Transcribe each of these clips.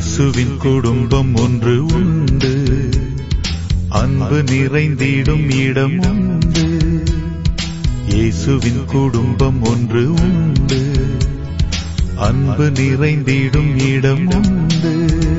இயேசுவின் குடும்பம் ஒன்று உண்டு அன்பு நிறைந்திடும் இடம் உண்டு இயேசுவின் குடும்பம் ஒன்று உண்டு அன்பு நிறைந்திடும் இடம் உண்டு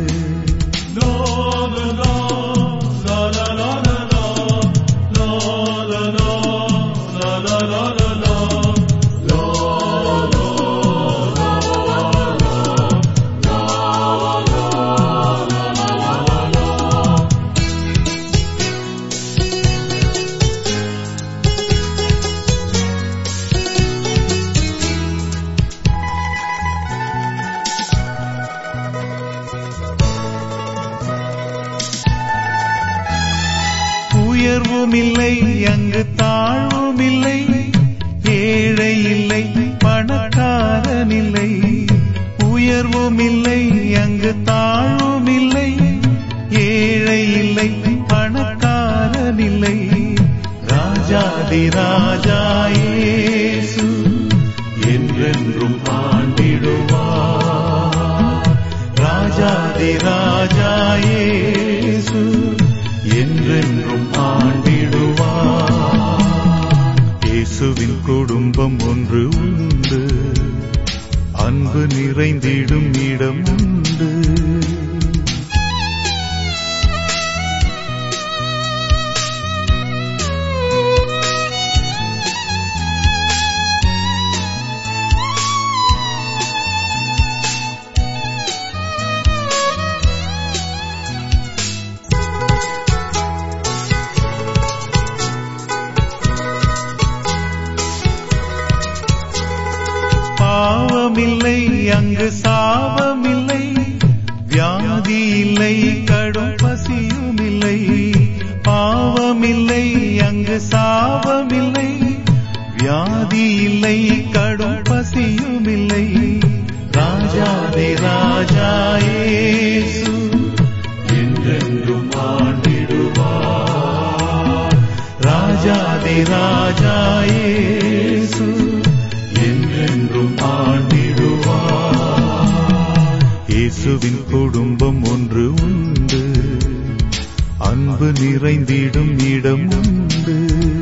உயர்வும் இல்லை அங்கு தாழ்வும் இல்லை ஏழை இல்லை பணக்காரன் இல்லை உயர்வும் இல்லை அங்கு தாழ்வும் இல்லை ஏழை இல்லை பணக்காரன் இல்லை ராஜாதி ராஜா இயேசு என்றென்றும் ஆண்டிடுவார் ராஜாதி ராஜா இயேசு என்றென்றும் ஆண்டிடுவார் இயேசுவின் குடும்பம் ஒன்று உண்டு அன்பு நிறைந்திடும் இடம் உண்டு பாவமில்லை அங்கு சாபமில்லை வியாதி இல்லை கடும் பசியும் இல்லை பாவமில்லை அங்கு சாபமில்லை வியாதி இல்லை கடும் பசியும் இல்லை ராஜாதே ராஜா இயேசு என்றென்றும் ஆண்டிடுவார் ராஜாதே ராஜா இயேசு என்றென்றும் ஆண்டிடுவார் இயேசுவின் குடும்பம் ஒன்று உண்டு அன்பு நிறைந்திடும் இடம் உண்டு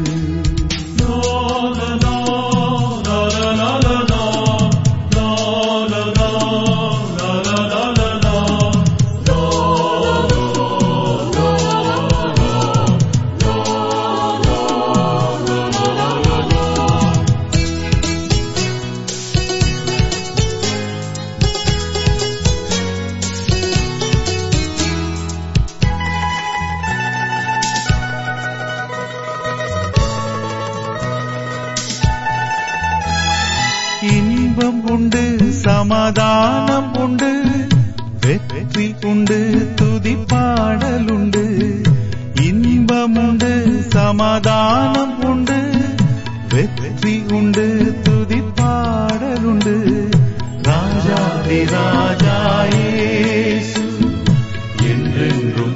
இன்பம் உண்டு சமாதானம் உண்டு வெற்றி உண்டு துதி பாடல் உண்டு இன்பம் உண்டு சமாதானம் உண்டு வெற்றி உண்டு துதி பாடல் உண்டு ராஜாதி ராஜா இயேசு என்றென்றும்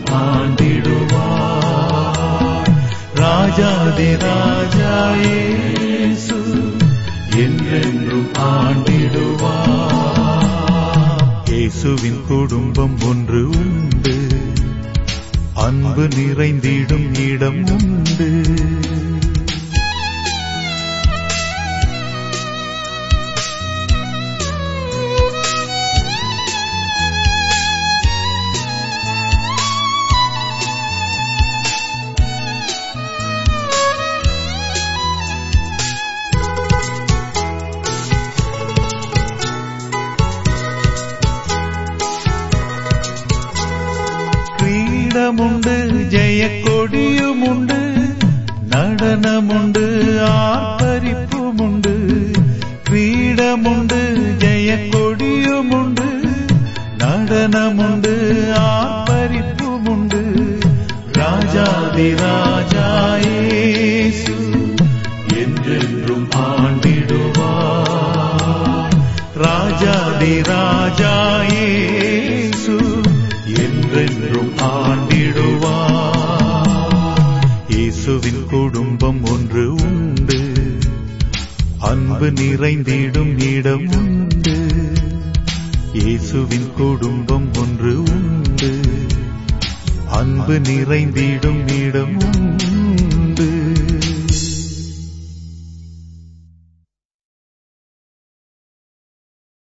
ஆண்டிடுவார் ராஜாதி ராஜா இயேசு என்றென்றும் ஆண்டிடுவார் இயேசுவின் குடும்பம் ஒன்று உண்டு அன்பு நிறைந்திடும் இடம் உண்டு கிரீடமுண்டு ஜெய கொடியுமுண்டு நடனமுண்டு ஆர்ப்பரிப்புமுண்டு கிரீடமுண்டு ஜெய கொடியுமுண்டு நடனமுண்டு ஆர்ப்பரிப்புமுண்டு ராஜாதி ராஜா இயேசு என்றென்றும் ஆண்டிடுவார் ராஜாதி ராஜா இயேசு என்றென்றும் ஆண்டிடுவார் இயேசுவின் குடும்பம் ஒன்று உண்டு அன்பு நிறைந்திடும் இடம் உண்டு இயேசு இயேசுவின் குடும்பம் ஒன்று உண்டு அன்பு நிறைந்திடும் இடம்